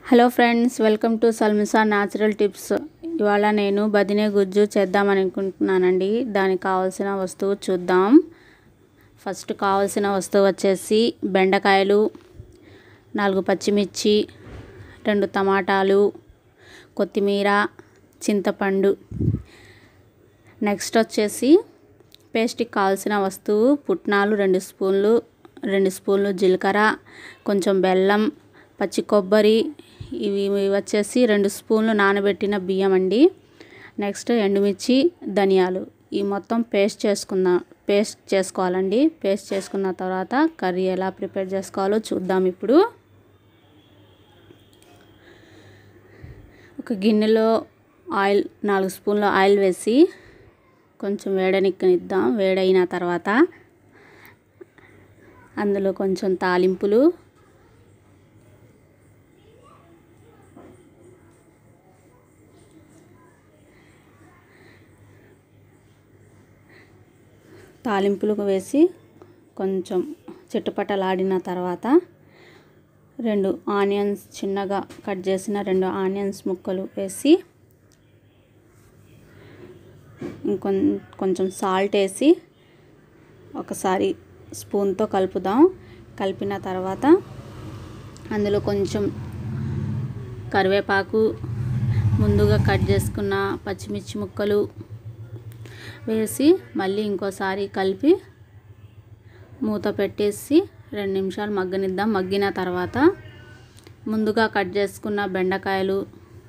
hello friends welcome to Salmisa natural tips ఇవాళ నేను బదినే గుజ్జు చేద్దామని అనుకుంటున్నానండి దానికి కావాల్సిన వస్తువు చూద్దాం ఫస్ట్ కావాల్సిన వస్తువు వచ్చేసి బెండకాయలు నాలుగు పచ్చిమిర్చి రెండు టమాటాలు కొత్తిమీర చింతపండు నెక్స్ట్ వచ్చేసి పేస్ట్కి కావాల్సిన వస్తువు పుట్నాలు రెండు స్పూన్లు రెండు స్పూన్లు జీలకర్ర కొంచెం బెల్లం పచ్చి కొబ్బరి ఇవి ఇవి వచ్చేసి రెండు స్పూన్లు నానబెట్టిన బియ్యం అండి నెక్స్ట్ ఎండుమిర్చి ధనియాలు ఈ మొత్తం పేస్ట్ చేసుకుందాం పేస్ట్ చేసుకోవాలండి పేస్ట్ చేసుకున్న తర్వాత కర్రీ ఎలా ప్రిపేర్ చేసుకోవాలో చూద్దాం ఇప్పుడు ఒక గిన్నెలో ఆయిల్ నాలుగు స్పూన్ల ఆయిల్ వేసి కొంచెం వేడనిక్కనిద్దాం వేడైన తర్వాత అందులో కొంచెం తాలింపులు తాలింపులు వేసి కొంచెం చిట్టుపట్టలాడిన తర్వాత రెండు ఆనియన్స్ చిన్నగా కట్ చేసిన రెండు ఆనియన్స్ ముక్కలు వేసి ఇంకొం కొంచెం సాల్ట్ వేసి ఒకసారి స్పూన్తో కలుపుదాం కలిపిన తర్వాత అందులో కొంచెం కరివేపాకు ముందుగా కట్ చేసుకున్న పచ్చిమిర్చి ముక్కలు వేసి మళ్ళీ ఇంకోసారి కలిపి మూత పెట్టేసి రెండు నిమిషాలు మగ్గనిద్దాం మగ్గిన తర్వాత ముందుగా కట్ చేసుకున్న బెండకాయలు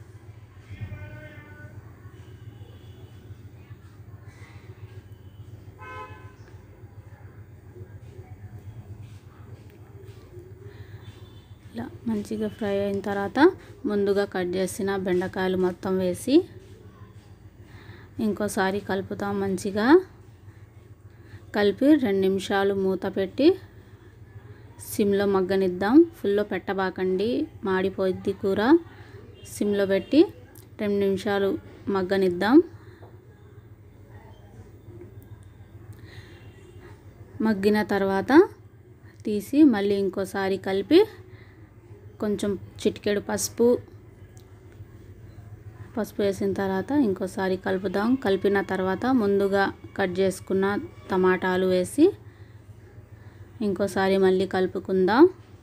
ఇలా మంచిగా ఫ్రై అయిన తర్వాత ముందుగా కట్ చేసిన బెండకాయలు మొత్తం వేసి ఇంకోసారి కలుపుతాం మంచిగా కలిపి రెండు నిమిషాలు మూత పెట్టి సిమ్లో మగ్గనిద్దాం ఫుల్లో పెట్టబాకండి మాడిపోయిద్ది కూర సిమ్లో పెట్టి రెండు నిమిషాలు మగ్గనిద్దాం మగ్గిన తర్వాత తీసి మళ్ళీ ఇంకోసారి కలిపి కొంచెం చిటికెడు పసుపు పసుపు వేసిన తర్వాత ఇంకోసారి కలుపుదాం కలిపిన తర్వాత ముందుగా కట్ చేసుకున్న టమాటాలు వేసి ఇంకోసారి మళ్ళీ కలుపుకుందాం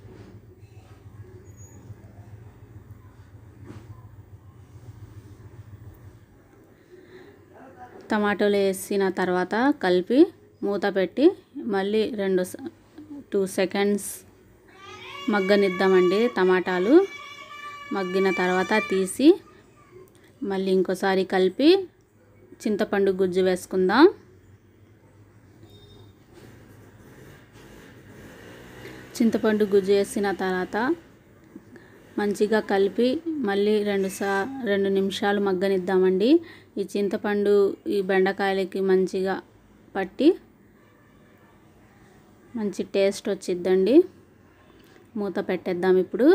టమాటోలు వేసిన తర్వాత కలిపి మూత పెట్టి మళ్ళీ రెండు టూ సెకండ్స్ మగ్గనిద్దామండి టమాటాలు మగ్గిన తర్వాత తీసి మళ్ళీ ఇంకోసారి కలిపి చింతపండు గుజ్జు వేసుకుందాం చింతపండు గుజ్జు వేసిన తర్వాత మంచిగా కలిపి మళ్ళీ రెండు సా రెండు నిమిషాలు మగ్గనిద్దామండి ఈ చింతపండు ఈ బెండకాయలకి మంచిగా పట్టి మంచి టేస్ట్ వచ్చిద్దండి మూత పెట్టేద్దాం ఇప్పుడు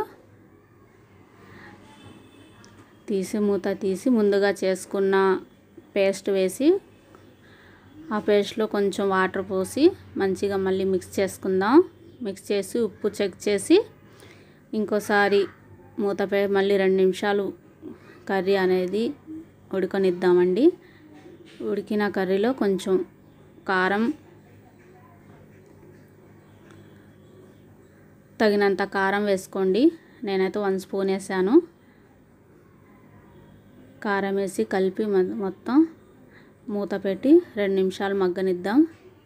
తీసి మూత తీసి ముందుగా చేసుకున్న పేస్ట్ వేసి ఆ పేస్ట్లో కొంచెం వాటర్ పోసి మంచిగా మళ్ళీ మిక్స్ చేసుకుందాం మిక్స్ చేసి ఉప్పు చెక్ చేసి ఇంకోసారి మూతపై మళ్ళీ రెండు నిమిషాలు కర్రీ అనేది ఉడకనిద్దామండి ఉడికిన కర్రీలో కొంచెం కారం తగినంత కారం వేసుకోండి నేనైతే వన్ స్పూన్ వేసాను కారం వేసి కలిపి మొత్తం మూత పెట్టి రెండు నిమిషాలు మగ్గనిద్దాం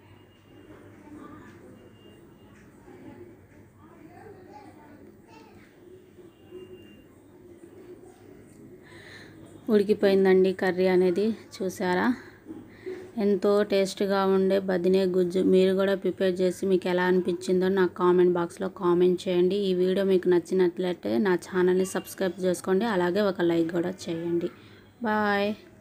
ఉడికిపోయిందండి కర్రీ అనేది చూసారా ఎంతో టేస్ట్గా ఉండే బదినే గుజ్జు మీరు కూడా ప్రిపేర్ చేసి మీకు ఎలా అనిపించిందో నాకు కామెంట్ బాక్స్లో కామెంట్ చేయండి ఈ వీడియో మీకు నచ్చినట్లయితే నా ఛానల్ని సబ్స్క్రైబ్ చేసుకోండి అలాగే ఒక లైక్ కూడా చేయండి బాయ్